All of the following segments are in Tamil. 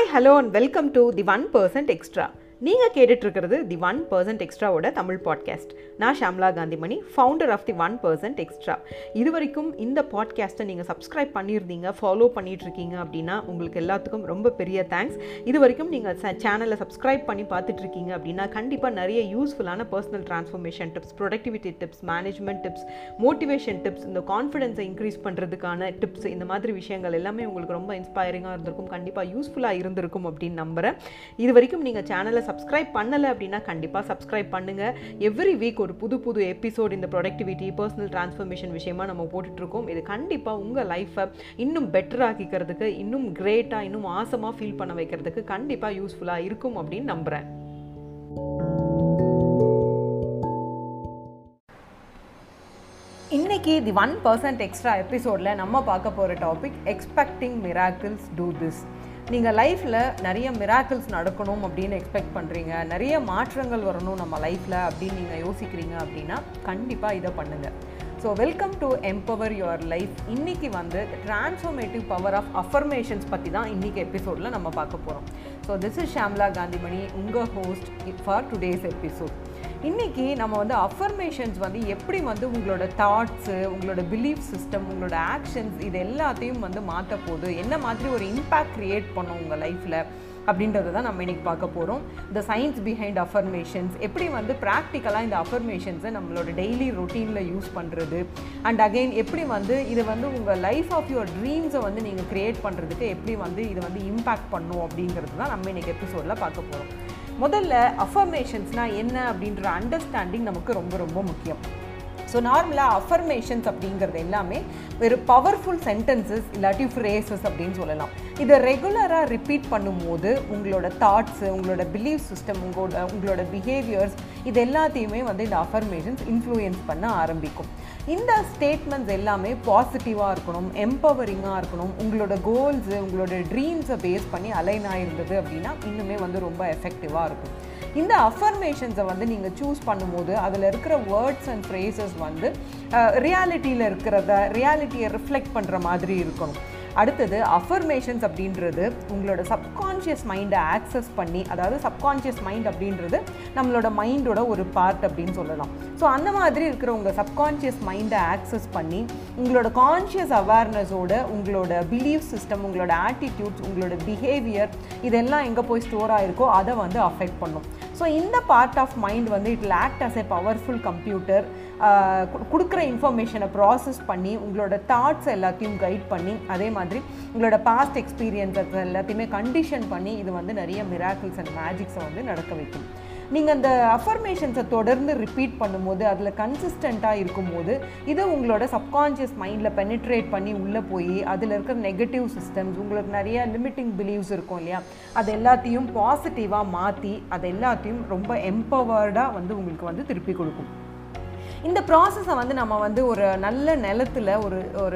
hi hello and welcome to the one percent extra நீங்கள் கேட்டுட்ருக்கிறது தி ஒன் பர்சன்ட் எக்ஸ்ட்ராவோட தமிழ் பாட்காஸ்ட் நான் Shamla Gandhimani founder of the one percent extra இது வரைக்கும் இந்த பாட்காஸ்ட்டை நீங்கள் சப்ஸ்கிரைப் பண்ணியிருந்தீங்க ஃபாலோ பண்ணிகிட்ருக்கீங்க அப்படின்னா உங்களுக்கு எல்லாத்துக்கும் ரொம்ப பெரிய தேங்க்ஸ் இது வரைக்கும் நீங்கள் சேனலை சப்ஸ்கிரைப் பண்ணி பார்த்துட்ருக்கீங்க அப்படின்னா கண்டிப்பாக நிறைய யூஸ்ஃபுல்லான personal transformation tips productivity tips management tips motivation tips இந்த கான்ஃபிடென்ஸை இன்க்ரீஸ் பண்ணுறதுக்கான டிப்ஸ் இந்த மாதிரி விஷயங்கள் எல்லாமே உங்களுக்கு ரொம்ப இன்ஸ்பைரிங்காக இருந்திருக்கும் கண்டிப்பாக யூஸ்ஃபுல்லாக இருந்திருக்கும் அப்படின்னு நம்புகிறேன் இது வரைக்கும் நீங்கள் சேனலை சப்ஸ்கிரைப் பண்ணலை அப்படின்னா கண்டிப்பாக சப்ஸ்கிரைப் பண்ணுங்கள் எவ்ரி வீக் ஒரு புது புது எபிசோட் இந்த ப்ரொடக்டிவிட்டி பர்சனல் ட்ரான்ஸ்ஃபர்மேஷன் விஷயமா நம்ம போட்டுட்ருக்கோம் இது கண்டிப்பாக உங்கள் லைஃப்பை இன்னும் பெட்டர் ஆக்கிக்கிறதுக்கு இன்னும் கிரேட்டாக இன்னும் ஆசமாக ஃபீல் பண்ண வைக்கிறதுக்கு கண்டிப்பாக யூஸ்ஃபுல்லாக இருக்கும் அப்படின்னு நம்புகிறேன் இன்னைக்கு தி ஒன் பர்சன்ட் எக்ஸ்ட்ரா எபிசோடில் நம்ம பார்க்க போகிற topic expecting miracles do this நீங்கள் லைஃப்பில் நிறைய மிராக்கிள்ஸ் நடக்கணும் அப்படின்னு எக்ஸ்பெக்ட் பண்ணுறீங்க நிறைய மாற்றங்கள் வரணும் நம்ம லைஃப்பில் அப்படின்னு நீங்கள் யோசிக்கிறீங்க அப்படின்னா கண்டிப்பாக இதை பண்ணுங்கள் so welcome to empower your life இன்றைக்கி வந்து டிரான்ஸ்ஃபர்மேட்டிவ் பவர் ஆஃப் அஃபர்மேஷன்ஸ் பற்றி தான் இன்றைக்கி எபிசோடில் நம்ம பார்க்க போகிறோம் so this is Shamla Gandhimani உங்கள் ஹோஸ்ட் ஃபார் டுடேஸ் எபிசோட் இன்றைக்கி நம்ம வந்து அஃபர்மேஷன்ஸ் வந்து எப்படி வந்து உங்களோட தாட்ஸு உங்களோட பிலீஃப் சிஸ்டம் உங்களோட ஆக்ஷன்ஸ் இது எல்லாத்தையும் வந்து மாற்ற போகுது என்ன மாதிரி ஒரு இம்பேக்ட் க்ரியேட் பண்ணும் உங்கள் லைஃப்பில் அப்படின்றத தான் நம்ம இன்றைக்கி பார்க்க போகிறோம் த சயின்ஸ் பிஹைண்ட் அஃபர்மேஷன்ஸ் எப்படி வந்து ப்ராக்டிக்கலாக இந்த அஃபர்மேஷன்ஸை நம்மளோட டெய்லி ரொட்டீனில் யூஸ் பண்ணுறது அண்ட் அகெயின் எப்படி வந்து இது வந்து உங்கள் லைஃப் ஆஃப் யுவர் ட்ரீம்ஸை வந்து நீங்கள் க்ரியேட் பண்ணுறதுக்கு எப்படி வந்து இது வந்து இம்பேக்ட் பண்ணும் அப்படிங்கிறது தான் நம்ம இன்றைக்கி எபிசோடில் பார்க்க போகிறோம் முதல்ல அஃபர்மேஷன்ஸ்னால் என்ன அப்படின்ற அண்டர்ஸ்டாண்டிங் நமக்கு ரொம்ப ரொம்ப முக்கியம் ஸோ நார்மலாக அஃபர்மேஷன்ஸ் அப்படிங்கிறது எல்லாமே ஒரு பவர்ஃபுல் சென்டென்சஸ் இல்லாட்டி ஃப்ரேசஸ் அப்படின்னு சொல்லலாம் இதை ரெகுலராக ரிப்பீட் பண்ணும்போது உங்களோட தாட்ஸு உங்களோட பிலீஃப் சிஸ்டம் உங்களோட உங்களோட பிஹேவியர்ஸ் இது எல்லாத்தையுமே வந்து இந்த அஃபர்மேஷன்ஸ் இன்ஃப்ளூயன்ஸ் பண்ண ஆரம்பிக்கும் இந்த ஸ்டேட்மெண்ட்ஸ் எல்லாமே பாசிட்டிவாக இருக்கணும் எம்பவரிங்காக இருக்கணும் உங்களோட கோல்ஸு உங்களோட ட்ரீம்ஸை பேஸ் பண்ணி அலைன் ஆயிருந்தது அப்படின்னா இன்னுமே வந்து ரொம்ப எஃபெக்டிவாக இருக்கும் இந்த அஃபர்மேஷன்ஸை வந்து நீங்கள் சூஸ் பண்ணும்போது அதில் இருக்கிற வேர்ட்ஸ் அண்ட் ஃப்ரேசஸ் வந்து ரியாலிட்டியில் இருக்கிறத ரியாலிட்டியை ரிஃப்ளெக்ட் பண்ணுற மாதிரி இருக்கணும் அடுத்தது அஃபர்மேஷன்ஸ் அப்படின்றது உங்களோட சப்கான்ஷியஸ் மைண்டை ஆக்சஸ் பண்ணி அதாவது சப்கான்ஷியஸ் மைண்ட் அப்படின்றது நம்மளோட மைண்டோட ஒரு பார்ட் அப்படின்னு சொல்லலாம் ஸோ அந்த மாதிரி இருக்கிற உங்கள் சப்கான்ஷியஸ் மைண்டை ஆக்சஸ் பண்ணி உங்களோட கான்ஷியஸ் அவேர்னஸோட உங்களோட பிலீஃப் சிஸ்டம் உங்களோட ஆட்டிடியூட்ஸ் உங்களோட பிஹேவியர் இதெல்லாம் எங்கே போய் ஸ்டோர் ஆகிருக்கோ அதை வந்து அஃபெக்ட் பண்ணும் ஸோ இந்த பார்ட் ஆஃப் மைண்ட் வந்து it act as a powerful computer கொடுக்குற இன்ஃபர்மேஷனை ப்ராசஸ் பண்ணி உங்களோட தாட்ஸ் எல்லாத்தையும் கைட் பண்ணி அதே மாதிரி உங்களோட பாஸ்ட் எக்ஸ்பீரியன்ஸஸ் எல்லாத்தையுமே கண்டிஷன் பண்ணி இது வந்து நிறைய மிராக்கிள்ஸ் அண்ட் மேஜிக்ஸை வந்து நடக்க வைக்கும் நீங்கள் அந்த அஃபர்மேஷன்ஸை தொடர்ந்து ரிப்பீட் பண்ணும்போது அதில் கன்சிஸ்டண்ட்டாக இருக்கும்போது இது உங்களோட சப்கான்ஷியஸ் மைண்டில் பெனிட்ரேட் பண்ணி உள்ளே போய் அதில் இருக்கிற நெகட்டிவ் சிஸ்டம்ஸ் உங்களுக்கு நிறைய லிமிட்டிங் பிலீவ்ஸ் இருக்கும் இல்லையா அது எல்லாத்தையும் பாசிட்டிவாக மாற்றி அது எல்லாத்தையும் ரொம்ப எம்பவர்டாக வந்து உங்களுக்கு வந்து திருப்பி கொடுக்கும் இந்த ப்ராசஸை வந்து நம்ம வந்து ஒரு நல்ல நிலத்தில் ஒரு ஒரு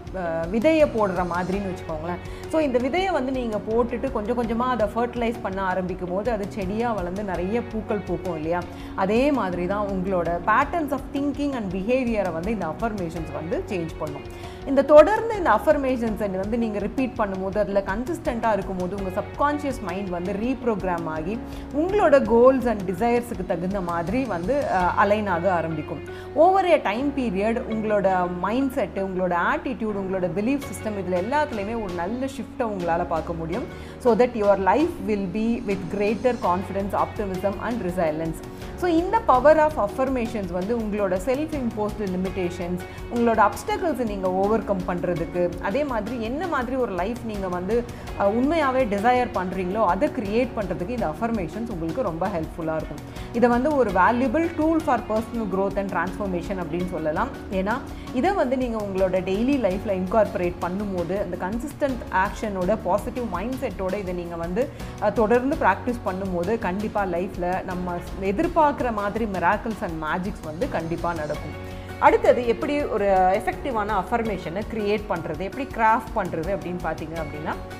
விதையை போடுற மாதிரின்னு வச்சுக்கோங்களேன் ஸோ இந்த விதையை வந்து நீங்கள் போட்டுட்டு கொஞ்சம் கொஞ்சமாக அதை ஃபர்டிலைஸ் பண்ண ஆரம்பிக்கும் போது அது செடியாக வளர்ந்து நிறைய பூக்கள் பூக்கும் இல்லையா அதே மாதிரி தான் உங்களோட பேட்டர்ன்ஸ் ஆஃப் திங்கிங் அண்ட் பிஹேவியரை வந்து இந்த அஃபர்மேஷன்ஸ் வந்து சேஞ்ச் பண்ணும் இந்த தொடர்ந்து இந்த அஃபர்மேஷன்ஸை வந்து நீங்கள் ரிப்பீட் பண்ணும்போது அதில் கன்சிஸ்டண்ட்டாக இருக்கும்போது உங்கள் சப்கான்ஷியஸ் மைண்ட் வந்து ரீப்ரோக்ராம் ஆகி உங்களோட கோல்ஸ் அண்ட் டிசைர்ஸுக்கு தகுந்த மாதிரி வந்து அலைன் ஆக ஆரம்பிக்கும் ஓவர் ஏ டைம் பீரியட் உங்களோட மைண்ட் செட்டு உங்களோட ஆட்டிடியூட் உங்களோட பிலீஃப் சிஸ்டம் இதில் எல்லாத்துலேயுமே ஒரு நல்ல ஷிஃப்ட்டை உங்களால் பார்க்க முடியும் so that your life will be with greater confidence optimism and resilience so இந்த பவர் ஆஃப் அஃபர்மேஷன்ஸ் வந்து உங்களோட செல்ஃப் இம்போஸ்டு லிமிடேஷன்ஸ் உங்களோட அப்டக்கல்ஸை நீங்கள் ஓவர் கம் பண்ணுறதுக்கு அதே மாதிரி என்ன மாதிரி ஒரு லைஃப் நீங்கள் வந்து உண்மையாகவே டிசையர் பண்ணுறீங்களோ அதை க்ரியேட் பண்ணுறதுக்கு இந்த அஃபர்மேஷன்ஸ் உங்களுக்கு ரொம்ப ஹெல்ப்ஃபுல்லாக இருக்கும் இதை வந்து ஒரு valuable tool for personal growth and transformation அப்படின்னு சொல்லலாம் ஏன்னா இதை வந்து நீங்கள் உங்களோட டெய்லி லைஃப்பில் இன்கார்பரேட் பண்ணும்போது அந்த கன்சிஸ்டன்ட் ஆக்ஷனோட பாசிட்டிவ் மைண்ட் செட்டோட இதை நீங்கள் வந்து தொடர்ந்து ப்ராக்டிஸ் பண்ணும்போது கண்டிப்பாக லைஃப்பில் நம்ம எதிர்பார்க்குற மாதிரி மிராக்கிள்ஸ் அண்ட் மேஜிக்ஸ் வந்து கண்டிப்பாக நடக்கும் அடுத்தது எப்படி ஒரு எஃபெக்டிவான அஃபர்மேஷனை க்ரியேட் பண்ணுறது எப்படி கிராஃப்ட் பண்ணுறது அப்படின்னு பார்த்தீங்க அப்படின்னா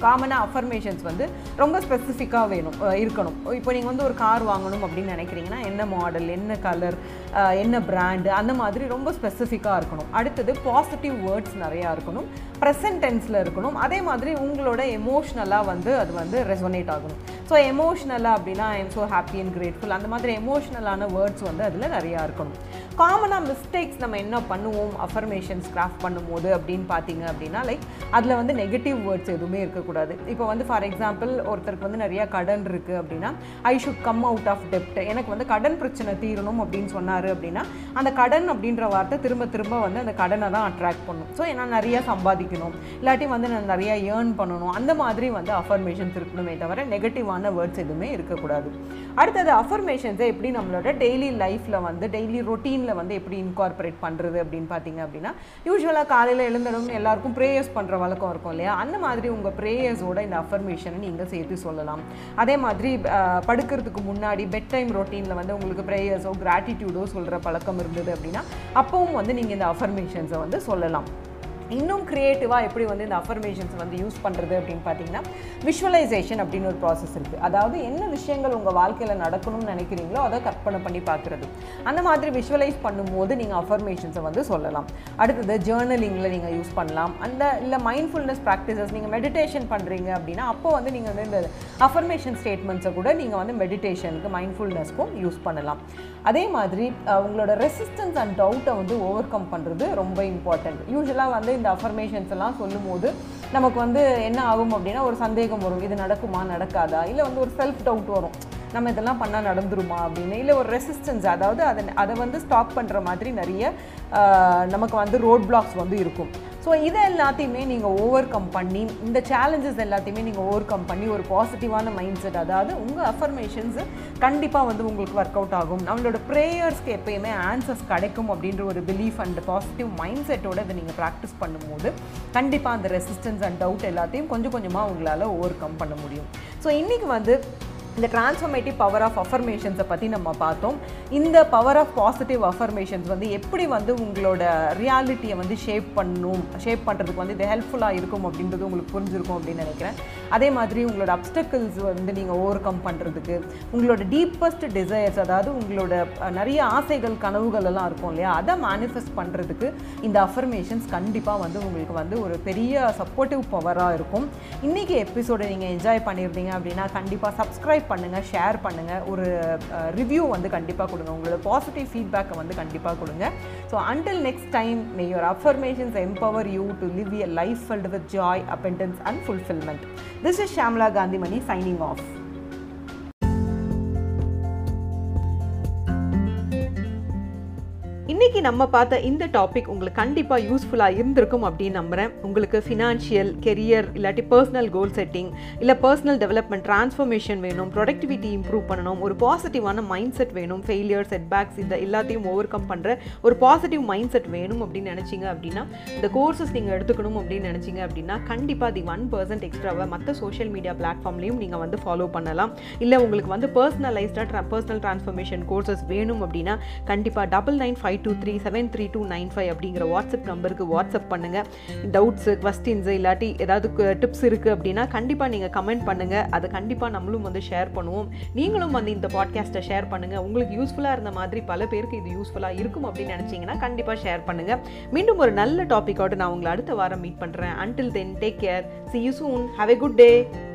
காமனாக அஃபர்மேஷன்ஸ் வந்து ரொம்ப ஸ்பெசிஃபிக்காக வேணும் அஹ் இருக்கணும் இப்போ நீங்கள் வந்து ஒரு கார் வாங்கணும் அப்படின்னு நினைக்கிறீங்கன்னா என்ன மாடல் என்ன கலர் என்ன பிராண்டு அந்த மாதிரி ரொம்ப ஸ்பெசிஃபிக்காக இருக்கணும் அடுத்தது பாசிட்டிவ் வேர்ட்ஸ் நிறையா இருக்கணும் ப்ரெசன்ட் டென்ஸில் இருக்கணும் அதே மாதிரி உங்களோட எமோஷ்னலாக வந்து அது வந்து ரெசொனேட் ஆகணும் ஸோ எமோஷ்னலாக அப்படின்னா I am so happy and grateful அந்த மாதிரி எமோஷ்னலான வேர்ட்ஸ் வந்து அதில் நிறையா இருக்கணும் காமனாக மிஸ்டேக்ஸ் நம்ம என்ன பண்ணுவோம் அஃபர்மேஷன்ஸ் கிராஃப்ட் பண்ணும்போது அப்படின்னு பார்த்தீங்க அப்படின்னா லைக் அதில் வந்து நெகட்டிவ் வேர்ட்ஸ் எதுவுமே இருக்கக்கூடாது இப்போ வந்து ஃபார் எக்ஸாம்பிள் ஒருத்தருக்கு வந்து நிறைய கடன் இருக்குது அப்படின்னா I should come out of டெப்ட் எனக்கு வந்து கடன் பிரச்சனை தீரணும் அப்படின்னு சொன்னார் அப்படின்னா அந்த கடன் அப்படின்ற வார்த்தை திரும்ப திரும்ப வந்து அந்த கடனை தான் அட்ராக்ட் பண்ணும் ஸோ நான் நிறைய சம்பாதிக்கணும் இல்லாட்டி வந்து நான் நிறைய ஏர்ன் பண்ணணும் அந்த மாதிரி வந்து அஃபர்மேஷன்ஸ் இருக்கணுமே தவிர நெகட்டிவான வேர்ட்ஸ் எதுவுமே இருக்கக்கூடாது அடுத்தது அஃபர்மேஷன்ஸை எப்படி நம்மளோட டெய்லி லைஃப்பில் வந்து டெய்லி ரொட்டீனில் வந்து எப்படி இன்கார்பரேட் பண்ணுறது அப்படின்னு பார்த்தீங்க அப்படின்னா யூஸ்வலாக காலையில் எழுந்ததும் எல்லாருக்கும் ப்ரேயர்ஸ் பண்ணுற வழக்கம் இருக்கும் இல்லையா அந்த மாதிரி உங்கள் ப்ரேயர்ஸோட இந்த அஃபர்மேஷனை நீங்கள் சேர்த்து சொல்லலாம் அதே மாதிரி அஹ், படுக்கிறதுக்கு முன்னாடி பெட் டைம் ரொட்டீனில் வந்து உங்களுக்கு ப்ரேயர்ஸோ கிராட்டிடியூடோ சொல்கிற பழக்கம் இருந்தது அப்படின்னா அப்பவும் வந்து நீங்கள் இந்த அஃபர்மேஷன்ஸை வந்து சொல்லலாம் இன்னும் க்ரியேட்டிவாக எப்படி வந்து இந்த அஃபர்மேஷன்ஸ் வந்து யூஸ் பண்ணுறது அப்படின்னு பார்த்தீங்கன்னா விஷுவலைசேஷன் அப்படின்னு ஒரு ப்ராசஸ் இருக்குது அதாவது என்ன விஷயங்கள் உங்கள் வாழ்க்கையில் நடக்கணும்னு நினைக்கிறீங்களோ அதை கற்பனை பண்ணி பார்க்குறது அந்த மாதிரி விஷுவலைஸ் பண்ணும்போது நீங்கள் அஃபர்மேஷன்ஸை வந்து சொல்லலாம் அடுத்தது ஜேர்னலிங்கில் நீங்கள் யூஸ் பண்ணலாம் அந்த இல்லை மைண்ட்ஃபுல்னஸ் ப்ராக்டிசஸ் நீங்கள் மெடிடேஷன் பண்ணுறீங்க அப்படின்னா அப்போ வந்து நீங்கள் வந்து இந்த அஃபர்மேஷன் ஸ்டேட்மெண்ட்ஸை கூட நீங்கள் வந்து மெடிடேஷனுக்கு மைண்ட்ஃபுல்னஸ்க்கும் யூஸ் பண்ணலாம் அதே மாதிரி அஹ், உங்களோட ரெசிஸ்டன்ஸ் அண்ட் டவுட்டை வந்து ஓவர் கம் பண்ணுறது ரொம்ப இம்பார்ட்டன்ட் யூஸ்வலாக வந்து இந்த அஃபர்மேஷன்ஸ் எல்லாம் சொல்லும்போது நமக்கு வந்து என்ன ஆகும் அப்படின்னா ஒரு சந்தேகம் வரும் இது நடக்குமா நடக்காதா இல்லை வந்து ஒரு செல்ஃப் டவுட் வரும் நம்ம இதெல்லாம் பண்ணால் நடந்துருமா அப்படின்னு இல்லை ஒரு ரெசிஸ்டன்ஸ் அதாவது அதை அதை வந்து ஸ்டாப் பண்ணுற மாதிரி நிறைய ஆஹ், நமக்கு வந்து ரோட் பிளாக்ஸ் வந்து இருக்கும் ஸோ இதை எல்லாத்தையுமே நீங்கள் ஓவர் கம் பண்ணி இந்த சேலஞ்சஸ் எல்லாத்தையுமே நீங்கள் ஓவர் கம் பண்ணி ஒரு பாசிட்டிவான மைண்ட் செட் அதாவது உங்கள் அஃபர்மேஷன்ஸ் கண்டிப்பாக வந்து உங்களுக்கு ஒர்க் அவுட் ஆகும் நம்மளோட ப்ரேயர்ஸ்க்கு எப்பயுமே ஆன்சர்ஸ் கிடைக்கும் அப்படின்ற ஒரு பிலீஃப் அண்ட் பாசிட்டிவ் மைண்ட் செட்டோட இதை நீங்கள் ப்ராக்டிஸ் பண்ணும்போது கண்டிப்பாக அந்த ரெசிஸ்டன்ஸ் அண்ட் டவுட் எல்லாத்தையும் கொஞ்சம் கொஞ்சமாக உங்களால் ஓவர் கம் பண்ண முடியும் ஸோ இன்றைக்கி வந்து இந்த டிரான்ஸ்ஃபர்மேட்டிவ் பவர் ஆஃப் அஃபர்மேஷன்ஸை பற்றி நம்ம பார்த்தோம் இந்த பவர் ஆஃப் பாசிட்டிவ் அஃபர்மேஷன்ஸ் வந்து எப்படி வந்து உங்களோட ரியாலிட்டியை வந்து ஷேப் பண்ணணும் ஷேப் பண்ணுறதுக்கு வந்து இது ஹெல்ப்ஃபுல்லாக இருக்கும் அப்படின்றது உங்களுக்கு புரிஞ்சிருக்கும் அப்படின்னு நினைக்கிறேன் அதே மாதிரி உங்களோட அப்டக்கிள்ஸ் வந்து நீங்கள் ஓவர் கம் பண்ணுறதுக்கு உங்களோட டீப்பஸ்ட் டிசைர்ஸ் அதாவது உங்களோட அஹ், நிறைய ஆசைகள் கனவுகள் எல்லாம் இருக்கும் இல்லையா அதை மேனிஃபெஸ்ட் பண்ணுறதுக்கு இந்த அஃபர்மேஷன்ஸ் கண்டிப்பாக வந்து உங்களுக்கு வந்து ஒரு பெரிய சப்போர்ட்டிவ் பவராக இருக்கும் இன்றைக்கி எபிசோடை நீங்கள் என்ஜாய் பண்ணியிருந்தீங்க அப்படின்னா கண்டிப்பாக சப்ஸ்கிரைப் பண்ணுங்கள் ஷேர் பண்ணுங்கள் ஒரு ரிவ்யூ வந்து கண்டிப்பாக கொடுங்க உங்களோட பாசிட்டிவ் ஃபீட்பேக்கை வந்து கண்டிப்பாக கொடுங்க so until next time may your affirmations empower you to live a life filled with joy abundance and fulfillment this is shamla gandhimani signing off இன்னைக்கு நம்ம பார்த்த இந்த டாபிக் உங்களுக்கு கண்டிப்பாக யூஸ்ஃபுல்லாக இருந்திருக்கும் அப்படின்னு நம்புகிறேன் உங்களுக்கு ஃபினான்ஷியல் கெரியர் இல்லாட்டி பர்சனல் கோல் செட்டிங் இல்லை பர்சனல் டெவலப்மெண்ட் ட்ரான்ஸ்ஃபர்மேஷன் வேணும் ப்ரொடக்டிவிட்டி இம்ப்ரூவ் பண்ணணும் ஒரு பாசிட்டிவான மைண்ட் செட் வேணும் ஃபெயிலியர் செட்பேக்ஸ் இந்த எல்லாத்தையும் ஓவர் கம் பண்ணுற ஒரு பாசிட்டிவ் மைண்ட் செட் வேணும் அப்படின்னு நினச்சிங்க அப்படின்னா இந்த கோர்சஸ் நீங்கள் எடுத்துக்கணும் அப்படின்னு நினச்சிங்க அப்படின்னா கண்டிப்பாக தி ஒன் பர்சன்ட் எக்ஸ்ட்ராவை மற்ற சோஷியல் மீடியா பிளாட்ஃபார்ம்லையும் நீங்கள் வந்து ஃபாலோ பண்ணலாம் இல்லை உங்களுக்கு வந்து பர்சனலைஸ்டாக பர்சனல் ட்ரான்ஸ்ஃபர்மேஷன் கோர்சஸ் வேணும் அப்படின்னா கண்டிப்பாக double nine five two three seven three two nine five அப்படிங்கிற வாட்ஸ்அப் நம்பருக்கு வாட்ஸ்அப் பண்ணுங்கள் டவுட்ஸு கொஸ்டின்ஸு இல்லாட்டி ஏதாவது டிப்ஸ் இருக்குது அப்படின்னா கண்டிப்பாக நீங்கள் கமெண்ட் பண்ணுங்கள் அதை கண்டிப்பாக நம்மளும் வந்து ஷேர் பண்ணுவோம் நீங்களும் வந்து இந்த பாட்காஸ்ட்டை ஷேர் பண்ணுங்கள் உங்களுக்கு யூஸ்ஃபுல்லாக இருந்த மாதிரி பல பேருக்கு இது யூஸ்ஃபுல்லாக இருக்கும் அப்படின்னு நினச்சிங்கன்னா கண்டிப்பாக ஷேர் பண்ணுங்கள் மீண்டும் ஒரு நல்ல டாப்பிக்கோடு நான் உங்களை அடுத்த வாரம் மீட் பண்ணுறேன் until then take care see you soon have a good day